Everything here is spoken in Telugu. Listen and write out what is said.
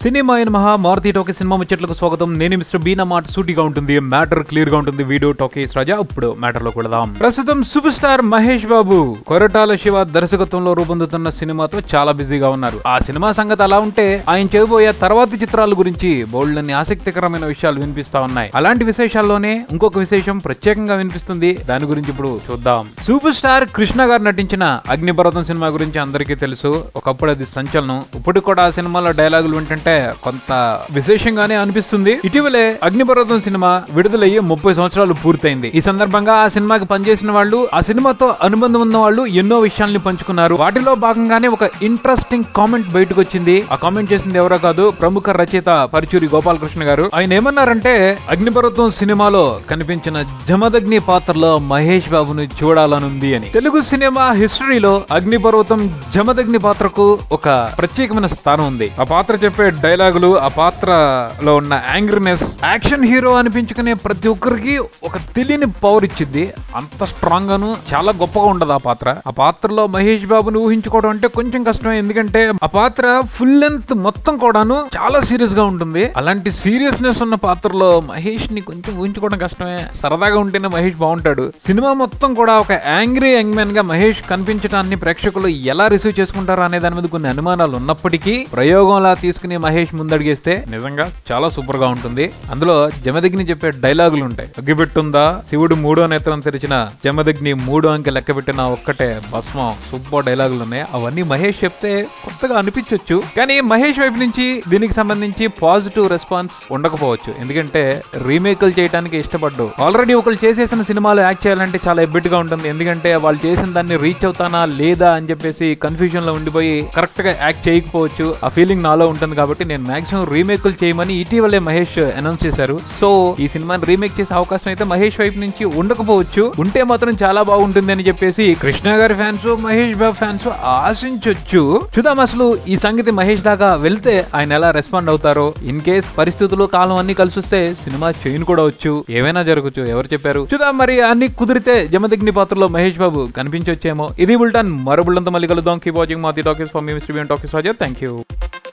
సినిమా అయిన మహా మారుతి టాకీ సినిమా ముచ్చట్లకు స్వాగతం నేను మిస్టర్ బీనా మాట సూటిగా ఉంటుంది మ్యాటర్ క్లియర్ గా ఉంటుంది వీడియో టాకీస్ రాజా ఇప్పుడు మ్యాటర్ లో వెళదాం ప్రస్తుతం సూపర్ స్టార్ మహేష్ బాబు కొరటాల శివ దర్శకత్వంలో రూపొందుతున్న సినిమాతో చాలా బిజీగా ఉన్నారు ఆ సినిమా సంగతి అలా ఉంటే ఆయన చేయబోయే తర్వాతి చిత్రాల గురించి బోల్డ్ని ఆసక్తికరమైన విషయాలు వినిపిస్తా ఉన్నాయి అలాంటి విశేషాల్లోనే ఇంకొక విశేషం ప్రత్యేకంగా వినిపిస్తుంది దాని గురించి ఇప్పుడు చూద్దాం సూపర్ స్టార్ కృష్ణ గారు నటించిన అగ్నిపర్వతం సినిమా గురించి అందరికీ తెలుసు ఒకప్పుడు అది సంచలనం ఇప్పుడు కూడా ఆ సినిమాలో డైలాగులు వింటుంటే కొంత విశేషంగానే అనిపిస్తుంది ఇటీవలే అగ్నిపర్వతం సినిమా విడుదలయ్యి ముప్పై సంవత్సరాలు పూర్తయింది ఈ సందర్భంగా ఆ సినిమాకి పనిచేసిన వాళ్ళు ఆ సినిమాతో అనుబంధం ఉన్న వాళ్ళు ఎన్నో విషయాల్ని పంచుకున్నారు వాటిలో భాగంగానే ఒక ఇంట్రెస్టింగ్ కామెంట్ బయటకు వచ్చింది ఆ కామెంట్ చేసింది ఎవరో కాదు ప్రముఖ రచయిత పరుచూరి గోపాలకృష్ణ గారు ఆయన ఏమన్నారంటే అగ్నిపర్వతం సినిమాలో కనిపించిన జమదగ్ని పాత్రలో మహేష్ బాబును చూడాలనుంది అని తెలుగు సినిమా హిస్టరీలో అగ్నిపర్వతం జమదగ్ని పాత్రకు ఒక ప్రత్యేకమైన స్థానం ఉంది ఆ పాత్ర చెప్పే డైలాగులు ఆ పాత్రలో ఉన్న యాంగ్రీనెస్ యాక్షన్ హీరో అనిపించుకునే ప్రతి ఒక్కరికి ఒక తెలియని పవర్ ఇచ్చింది అంత స్ట్రాంగ్ గాను చాలా గొప్పగా ఉండదు ఆ పాత్ర ఆ పాత్రలో మహేష్ బాబుని ఊహించుకోవడం అంటే కొంచెం కష్టమే ఎందుకంటే ఆ పాత్ర ఫుల్ లెంత్ మొత్తం కూడాను చాలా సీరియస్ గా ఉంటుంది అలాంటి సీరియస్నెస్ ఉన్న పాత్రలో మహేష్ ని కొంచెం ఊహించుకోవడం కష్టమే సరదాగా ఉంటేనే మహేష్ బాగుంటాడు సినిమా మొత్తం కూడా ఒక యాంగ్రీ యంగ్ మ్యాన్ గా మహేష్ కనిపించడాన్ని ప్రేక్షకులు ఎలా రిసీవ్ చేసుకుంటారో అనే దాని మీద కొన్ని అనుమానాలు ఉన్నప్పటికీ ప్రయోగంలా తీసుకుని మహేష్ ముందడిగేస్తే నిజంగా చాలా సూపర్ గా ఉంటుంది అందులో జమదగ్ని చెప్పే డైలాగులు ఉంటాయి అగ్గిపెట్టుందా శివుడు మూడో నేత్రం తెరిచిన జమదగ్ని మూడో అంకె లెక్క పెట్టిన ఒక్కటే భస్మం సూపర్ డైలాగులు ఉన్నాయి అవన్నీ మహేష్ చెప్తే కొత్తగా అనిపించవచ్చు కానీ మహేష్ వైపు నుంచి దీనికి సంబంధించి పాజిటివ్ రెస్పాన్స్ ఉండకపోవచ్చు ఎందుకంటే రీమేకులు చేయడానికి ఇష్టపడ్డు ఆల్రెడీ ఒకరు చేసేసిన సినిమాలు యాక్ట్ చేయాలంటే చాలా ఎబ్బెట్టుగా ఉంటుంది ఎందుకంటే వాళ్ళు చేసిన దాన్ని రీచ్ అవుతానా లేదా అని చెప్పేసి కన్ఫ్యూజన్ లో ఉండిపోయి కరెక్ట్ గా యాక్ట్ చేయకపోవచ్చు ఆ ఫీలింగ్ నాలో ఉంటుంది కాబట్టి నేను మాక్సిమం రీమేకులు చేయమని ఇటీవలే మహేష్ అనౌన్స్ చేశారు సో ఈ సినిమాని రీమేక్ చేసే అవకాశం అయితే మహేష్ వైపు నుంచి ఉండకపోవచ్చు ఉంటే మాత్రం చాలా బాగుంటుంది అని చెప్పేసి కృష్ణ గారి ఫ్యాన్స్ మహేష్ బాబు ఫ్యాన్స్ ఆశించొచ్చు చూద్దాం అసలు ఈ సంగతి మహేష్ దాకా వెళ్తే ఆయన ఎలా రెస్పాండ్ అవుతారో ఇన్ కేస్ పరిస్థితులు కాలం అన్ని కలిసి వస్తే సినిమా చేయను కూడా వచ్చు ఏమైనా జరగచ్చు ఎవరు చెప్పారు చూద్దాం మరి అన్ని కుదిరితే జమదగ్ని పాత్రలో మహేష్ బాబు కనిపించొచ్చేమో ఇది బుల్టన్ మరో బుల్టన్తో మళ్ళీ కలుద్దాం కీప్ వాచింగ్ మాది టాకీస్ ఫర్ మీ mister talkies Raja thank you